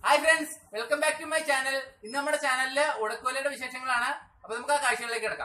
hi friends welcome back to my channel ഇന്ന് നമ്മുടെ ചാനലില് ഉടക്കോലയുടെ വിശേഷങ്ങളാണ് അപ്പൊ നമുക്ക് ആ കാഴ്ചകളിലേക്ക് കിടക്കാം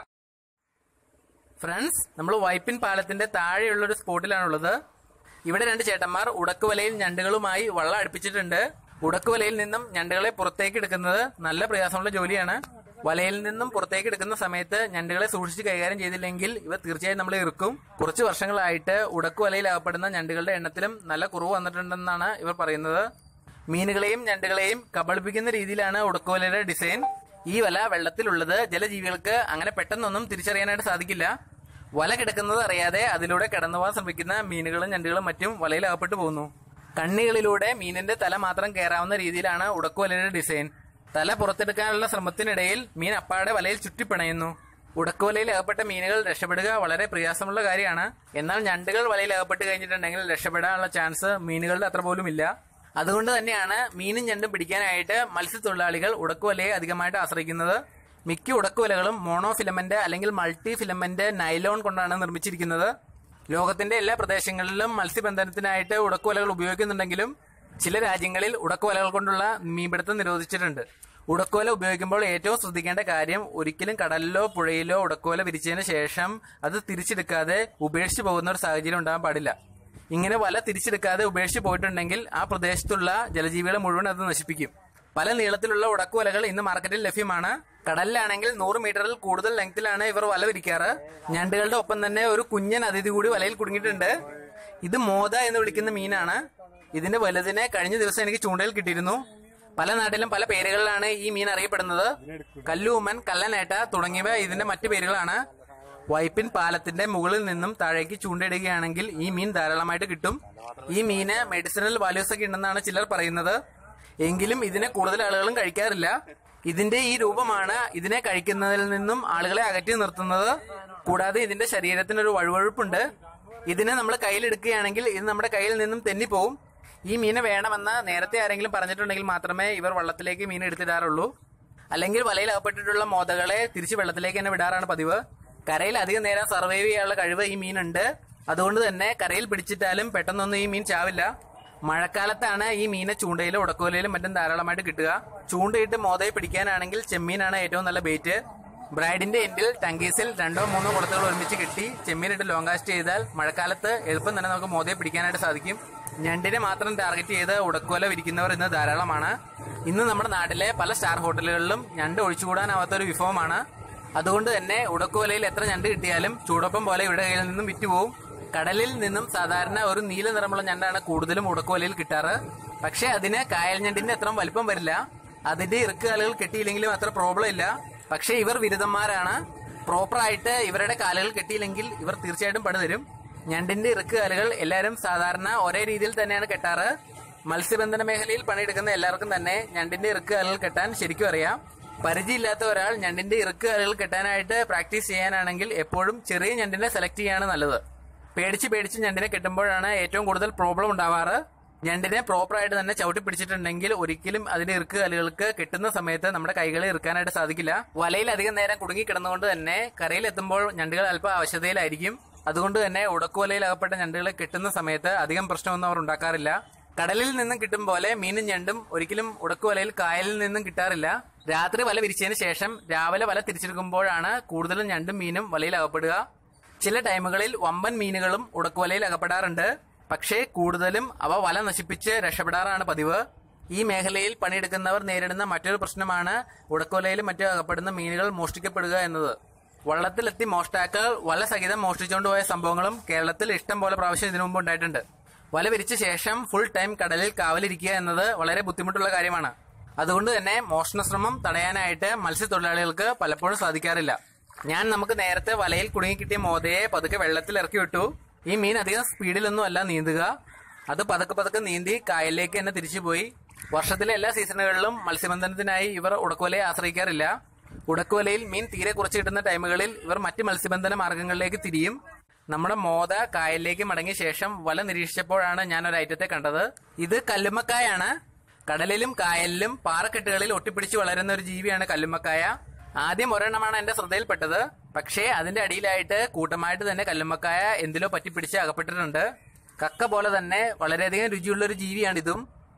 ഫ്രണ്ട്സ് നമ്മൾ വൈപ്പിൻ പാലത്തിന്റെ താഴെയുള്ള ഒരു സ്പോട്ടിലാണുള്ളത് ഇവിടെ രണ്ട് ചേട്ടന്മാർ ഉടക്കുവലയിൽ ഞണ്ടുകളുമായി വള്ളം അടുപ്പിച്ചിട്ടുണ്ട് ഉടക്കുവലയിൽ നിന്നും ഞണ്ടുകളെ പുറത്തേക്ക് എടുക്കുന്നത് നല്ല പ്രയാസമുള്ള ജോലിയാണ് വലയിൽ നിന്നും പുറത്തേക്ക് എടുക്കുന്ന സമയത്ത് ഞണ്ടുകളെ സൂക്ഷിച്ച് കൈകാര്യം ചെയ്തില്ലെങ്കിൽ ഇവ തീർച്ചയായും നമ്മൾ ഇറുക്കും കുറച്ച് വർഷങ്ങളായിട്ട് ഉടക്കുവലയിൽ അകപ്പെടുന്ന ഞണ്ടുകളുടെ എണ്ണത്തിലും നല്ല കുറവ് വന്നിട്ടുണ്ടെന്നാണ് ഇവർ പറയുന്നത് മീനുകളെയും ഞണ്ടുകളെയും കബളിപ്പിക്കുന്ന രീതിയിലാണ് ഉടക്കുവലയുടെ ഡിസൈൻ ഈ വല വെള്ളത്തിലുള്ളത് ജലജീവികൾക്ക് അങ്ങനെ പെട്ടെന്നൊന്നും തിരിച്ചറിയാനായിട്ട് സാധിക്കില്ല വല കിടക്കുന്നത് അറിയാതെ അതിലൂടെ കടന്നുപോകാൻ ശ്രമിക്കുന്ന മീനുകളും ഞണ്ടുകളും മറ്റും വലയിൽ അകപ്പെട്ടു പോകുന്നു കണ്ണികളിലൂടെ മീനിന്റെ തല മാത്രം കയറാവുന്ന രീതിയിലാണ് ഉടക്കുവലയുടെ ഡിസൈൻ തല പുറത്തെടുക്കാനുള്ള ശ്രമത്തിനിടയിൽ മീൻ അപ്പാടെ വലയിൽ ചുറ്റിപ്പിണയുന്നു ഉടക്കുവലയിൽ അകപ്പെട്ട മീനുകൾ രക്ഷപ്പെടുക വളരെ പ്രയാസമുള്ള കാര്യമാണ് എന്നാൽ ഞണ്ടുകൾ വലയിൽ അകപ്പെട്ട് കഴിഞ്ഞിട്ടുണ്ടെങ്കിൽ രക്ഷപ്പെടാനുള്ള ചാൻസ് മീനുകളുടെ അത്ര പോലും ഇല്ല അതുകൊണ്ട് തന്നെയാണ് മീനും ഞണ്ടും പിടിക്കാനായിട്ട് മത്സ്യത്തൊഴിലാളികൾ ഉടക്കുവലയെ അധികമായിട്ട് ആശ്രയിക്കുന്നത് മിക്ക ഉടക്കുവലകളും മോണോ ഫിലമെന്റ് അല്ലെങ്കിൽ മൾട്ടി ഫിലമെന്റ് നൈലോൺ കൊണ്ടാണ് നിർമ്മിച്ചിരിക്കുന്നത് ലോകത്തിന്റെ എല്ലാ പ്രദേശങ്ങളിലും മത്സ്യബന്ധനത്തിനായിട്ട് ഉടക്കുവലകൾ ഉപയോഗിക്കുന്നുണ്ടെങ്കിലും ചില രാജ്യങ്ങളിൽ ഉടക്കുവലകൾ കൊണ്ടുള്ള മീൻപിടുത്തം നിരോധിച്ചിട്ടുണ്ട് ഉടക്കുവല ഉപയോഗിക്കുമ്പോൾ ഏറ്റവും ശ്രദ്ധിക്കേണ്ട കാര്യം ഒരിക്കലും കടലിലോ പുഴയിലോ ഉടക്കുവല വിരിച്ചതിന് ശേഷം അത് തിരിച്ചെടുക്കാതെ ഉപേക്ഷിച്ചു പോകുന്ന ഒരു സാഹചര്യം ഉണ്ടാകാൻ പാടില്ല ഇങ്ങനെ വല തിരിച്ചെടുക്കാതെ ഉപേക്ഷിച്ച് പോയിട്ടുണ്ടെങ്കിൽ ആ പ്രദേശത്തുള്ള ജലജീവികളെ മുഴുവൻ അത് നശിപ്പിക്കും പല നീളത്തിലുള്ള ഉടക്കുവലകൾ ഇന്ന് മാർക്കറ്റിൽ ലഭ്യമാണ് കടലിലാണെങ്കിൽ നൂറ് മീറ്ററിൽ കൂടുതൽ ലെങ്തിലാണ് ഇവർ വല വിരിക്കാറ് ഞണ്ടുകളുടെ ഒപ്പം തന്നെ ഒരു കുഞ്ഞൻ അതിഥി കൂടി വലയിൽ കുടുങ്ങിയിട്ടുണ്ട് ഇത് മോദ എന്ന് വിളിക്കുന്ന മീനാണ് ഇതിന്റെ വലുതിനെ കഴിഞ്ഞ ദിവസം എനിക്ക് ചൂണ്ടയിൽ കിട്ടിയിരുന്നു പല നാട്ടിലും പല പേരുകളിലാണ് ഈ മീൻ അറിയപ്പെടുന്നത് കല്ലൂമൻ കല്ലനേട്ട തുടങ്ങിയവ ഇതിന്റെ മറ്റു പേരുകളാണ് വൈപ്പിൻ പാലത്തിന്റെ മുകളിൽ നിന്നും താഴേക്ക് ചൂണ്ടയിടുകയാണെങ്കിൽ ഈ മീൻ ധാരാളമായിട്ട് കിട്ടും ഈ മീന് മെഡിസിനൽ വാല്യൂസ് ഒക്കെ ഉണ്ടെന്നാണ് ചിലർ പറയുന്നത് എങ്കിലും ഇതിനെ കൂടുതൽ ആളുകളും കഴിക്കാറില്ല ഇതിന്റെ ഈ രൂപമാണ് ഇതിനെ കഴിക്കുന്നതിൽ നിന്നും ആളുകളെ അകറ്റി നിർത്തുന്നത് കൂടാതെ ഇതിന്റെ ശരീരത്തിന് ഒരു വഴുവഴുപ്പുണ്ട് ഇതിനെ നമ്മൾ കയ്യിലെടുക്കുകയാണെങ്കിൽ ഇത് നമ്മുടെ കയ്യിൽ നിന്നും തെന്നിപ്പോവും ഈ മീനെ വേണമെന്ന് നേരത്തെ ആരെങ്കിലും പറഞ്ഞിട്ടുണ്ടെങ്കിൽ മാത്രമേ ഇവർ വള്ളത്തിലേക്ക് മീൻ എടുത്തിടാറുള്ളൂ അല്ലെങ്കിൽ വലയിൽ അകപ്പെട്ടിട്ടുള്ള മോതകളെ തിരിച്ച് വെള്ളത്തിലേക്ക് തന്നെ വിടാറാണ് പതിവ് കരയിൽ അധികം നേരം സർവൈവ് ചെയ്യാനുള്ള കഴിവ് ഈ മീനുണ്ട് അതുകൊണ്ട് തന്നെ കരയിൽ പിടിച്ചിട്ടാലും പെട്ടെന്നൊന്നും ഈ മീൻ ചാവില്ല മഴക്കാലത്താണ് ഈ മീനെ ചൂണ്ടയിലും ഉടക്കോലയിലും മറ്റും ധാരാളമായിട്ട് കിട്ടുക ചൂണ്ടയിട്ട് മോതയെ പിടിക്കാനാണെങ്കിൽ ചെമ്മീനാണ് ഏറ്റവും നല്ല ബേറ്റ് ബ്രൈഡിന്റെ എൻഡിൽ ടങ്കീസിൽ രണ്ടോ മൂന്നോ കുടത്തുകൾ ഒരുമിച്ച് കിട്ടി ചെമ്മീനിട്ട് ലോങ് കാസ്റ്റ് ചെയ്താൽ മഴക്കാലത്ത് എളുപ്പം തന്നെ നമുക്ക് മോതയെ പിടിക്കാനായിട്ട് സാധിക്കും ഞണ്ടിനെ മാത്രം ടാർഗറ്റ് ചെയ്ത് ഉടക്കോല വിരിക്കുന്നവർ ഇന്ന് ധാരാളമാണ് ഇന്ന് നമ്മുടെ നാട്ടിലെ പല സ്റ്റാർ ഹോട്ടലുകളിലും ഞണ്ട് ഒഴിച്ചുകൂടാനാവാത്ത ഒരു വിഭവമാണ് അതുകൊണ്ട് തന്നെ ഉടക്കുവലയിൽ എത്ര ഞണ്ട് കിട്ടിയാലും ചൂടൊപ്പം പോലെ ഇവിടെ കയ്യിൽ നിന്നും വിറ്റുപോകും കടലിൽ നിന്നും സാധാരണ ഒരു നീല നിറമുള്ള ഞണ്ടാണ് കൂടുതലും ഉടക്കുവലയിൽ കിട്ടാറ് പക്ഷെ അതിന് കായൽ ഞണ്ടിന്റെ അത്ര വലിപ്പം വരില്ല അതിന്റെ ഇറുക്കുകാലുകൾ കെട്ടിയില്ലെങ്കിലും അത്ര പ്രോബ്ലം ഇല്ല പക്ഷെ ഇവർ വിരുദ്ധന്മാരാണ് പ്രോപ്പറായിട്ട് ഇവരുടെ കാലുകൾ കെട്ടിയില്ലെങ്കിൽ ഇവർ തീർച്ചയായിട്ടും പണിതരും ഞണ്ടിന്റെ ഇറുക്കുകാലുകൾ എല്ലാവരും സാധാരണ ഒരേ രീതിയിൽ തന്നെയാണ് കെട്ടാറ് മത്സ്യബന്ധന മേഖലയിൽ പണിയെടുക്കുന്ന എല്ലാവർക്കും തന്നെ ഞണ്ടിന്റെ ഇറുക്കുകാലുകൾ കെട്ടാൻ ശരിക്കും അറിയാം പരിചയമില്ലാത്ത ഒരാൾ ഞണ്ടിന്റെ ഇറുക്കുകാലുകൾ കെട്ടാനായിട്ട് പ്രാക്ടീസ് ചെയ്യാനാണെങ്കിൽ എപ്പോഴും ചെറിയ ഞണ്ടിനെ സെലക്ട് ചെയ്യാണ് നല്ലത് പേടിച്ച് പേടിച്ച് ഞണ്ടിനെ കെട്ടുമ്പോഴാണ് ഏറ്റവും കൂടുതൽ പ്രോബ്ലം ഉണ്ടാവാറ് ഞണ്ടിനെ പ്രോപ്പറായിട്ട് തന്നെ ചവിട്ടി പിടിച്ചിട്ടുണ്ടെങ്കിൽ ഒരിക്കലും അതിന്റെ ഇറുക്കുകാലുകൾക്ക് കെട്ടുന്ന സമയത്ത് നമ്മുടെ കൈകളെ ഇറുക്കാനായിട്ട് സാധിക്കില്ല വലയിൽ അധികം നേരം കുടുങ്ങി കിടന്നുകൊണ്ട് തന്നെ കരയിൽ എത്തുമ്പോൾ ഞണ്ടുകൾ അല്പം അവശതയിലായിരിക്കും അതുകൊണ്ട് തന്നെ ഉടക്കുവലയിൽ അകപ്പെട്ട ഞണ്ടുകളെ കെട്ടുന്ന സമയത്ത് അധികം പ്രശ്നമൊന്നും അവർ ഉണ്ടാക്കാറില്ല കടലിൽ നിന്നും കിട്ടും പോലെ മീനും ഞണ്ടും ഒരിക്കലും ഉടക്കുവലയിൽ കായലിൽ നിന്നും കിട്ടാറില്ല രാത്രി വല വിരിച്ചതിന് ശേഷം രാവിലെ വല തിരിച്ചെടുക്കുമ്പോഴാണ് കൂടുതലും ഞണ്ടും മീനും വലയിൽ അകപ്പെടുക ചില ടൈമുകളിൽ വമ്പൻ മീനുകളും ഉടക്കുവലയിൽ അകപ്പെടാറുണ്ട് പക്ഷേ കൂടുതലും അവ വല നശിപ്പിച്ച് രക്ഷപ്പെടാറാണ് പതിവ് ഈ മേഖലയിൽ പണിയെടുക്കുന്നവർ നേരിടുന്ന മറ്റൊരു പ്രശ്നമാണ് ഉടക്കുവലയിലും മറ്റും അകപ്പെടുന്ന മീനുകൾ മോഷ്ടിക്കപ്പെടുക എന്നത് വള്ളത്തിലെത്തി മോഷ്ടാക്കൾ വല സഹിതം മോഷ്ടിച്ചുകൊണ്ട് പോയ സംഭവങ്ങളും കേരളത്തിൽ ഇഷ്ടം പോലെ പ്രാവശ്യം ഇതിനു മുമ്പ് ഉണ്ടായിട്ടുണ്ട് വല വിരിച്ച ശേഷം ഫുൾ ടൈം കടലിൽ കാവലിരിക്കുക എന്നത് വളരെ ബുദ്ധിമുട്ടുള്ള കാര്യമാണ് അതുകൊണ്ട് തന്നെ മോഷണ ശ്രമം തടയാനായിട്ട് മത്സ്യത്തൊഴിലാളികൾക്ക് പലപ്പോഴും സാധിക്കാറില്ല ഞാൻ നമുക്ക് നേരത്തെ വലയിൽ കുടുങ്ങി കിട്ടിയ മോതയെ പതുക്കെ വെള്ളത്തിൽ ഇറക്കി വിട്ടു ഈ മീൻ അധികം സ്പീഡിലൊന്നും അല്ല നീന്തുക അത് പതുക്കെ പതുക്കെ നീന്തി കായലിലേക്ക് തന്നെ തിരിച്ചുപോയി വർഷത്തിലെ എല്ലാ സീസണുകളിലും മത്സ്യബന്ധനത്തിനായി ഇവർ ഉടക്കുവലയെ ആശ്രയിക്കാറില്ല ഉടക്കുവലയിൽ മീൻ തീരെ കുറച്ച് കിട്ടുന്ന ടൈമുകളിൽ ഇവർ മറ്റ് മത്സ്യബന്ധന മാർഗങ്ങളിലേക്ക് തിരിയും നമ്മുടെ മോത കായലിലേക്ക് മടങ്ങിയ ശേഷം വല നിരീക്ഷിച്ചപ്പോഴാണ് ഞാൻ ഒരു ഐറ്റത്തെ കണ്ടത് ഇത് കല്ലുമ്മക്കായാണ് കടലിലും കായലിലും പാറക്കെട്ടുകളിൽ ഒട്ടിപ്പിടിച്ച് വളരുന്ന ഒരു ജീവിയാണ് കല്ലുമ്മക്കായ ആദ്യം ഒരെണ്ണമാണ് എന്റെ ശ്രദ്ധയിൽപ്പെട്ടത് പക്ഷേ അതിന്റെ അടിയിലായിട്ട് കൂട്ടമായിട്ട് തന്നെ കല്ലുമ്മക്കായ എന്തിലോ പറ്റിപ്പിടിച്ച് അകപ്പെട്ടിട്ടുണ്ട് കക്ക പോലെ തന്നെ വളരെയധികം രുചിയുള്ള ഒരു ജീവിയാണിതും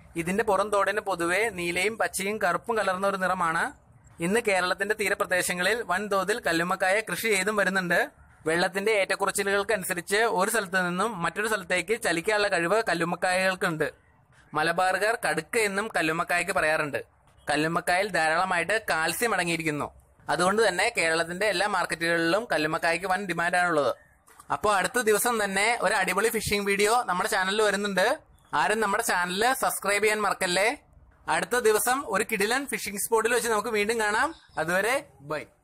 ഇതിന്റെ പുറം തോടിന് പൊതുവെ നീലയും പച്ചയും കറുപ്പും കലർന്ന ഒരു നിറമാണ് ഇന്ന് കേരളത്തിന്റെ തീരപ്രദേശങ്ങളിൽ വൻതോതിൽ കല്ലുമ്മക്കായ കൃഷി ചെയ്തും വരുന്നുണ്ട് വെള്ളത്തിന്റെ ഏറ്റക്കുറച്ചിലുകൾക്കനുസരിച്ച് ഒരു സ്ഥലത്ത് നിന്നും മറ്റൊരു സ്ഥലത്തേക്ക് ചലിക്കാനുള്ള കഴിവ് കല്ലുമ്മക്കായകൾക്കുണ്ട് മലബാറുകാർ കടുക്ക എന്നും കല്ലുമ്മക്കായ്ക്ക് പറയാറുണ്ട് കല്ലുമ്മക്കായിൽ ധാരാളമായിട്ട് കാൽസ്യം അടങ്ങിയിരിക്കുന്നു അതുകൊണ്ട് തന്നെ കേരളത്തിന്റെ എല്ലാ മാർക്കറ്റുകളിലും കല്ലുമ്മക്കായ്ക്ക് വൻ ഡിമാൻഡാണുള്ളത് അപ്പോൾ അടുത്ത ദിവസം തന്നെ ഒരു അടിപൊളി ഫിഷിംഗ് വീഡിയോ നമ്മുടെ ചാനലിൽ വരുന്നുണ്ട് ആരും നമ്മുടെ ചാനൽ സബ്സ്ക്രൈബ് ചെയ്യാൻ മറക്കല്ലേ അടുത്ത ദിവസം ഒരു കിടിലൻ ഫിഷിംഗ് സ്പോട്ടിൽ വെച്ച് നമുക്ക് വീണ്ടും കാണാം അതുവരെ ബൈ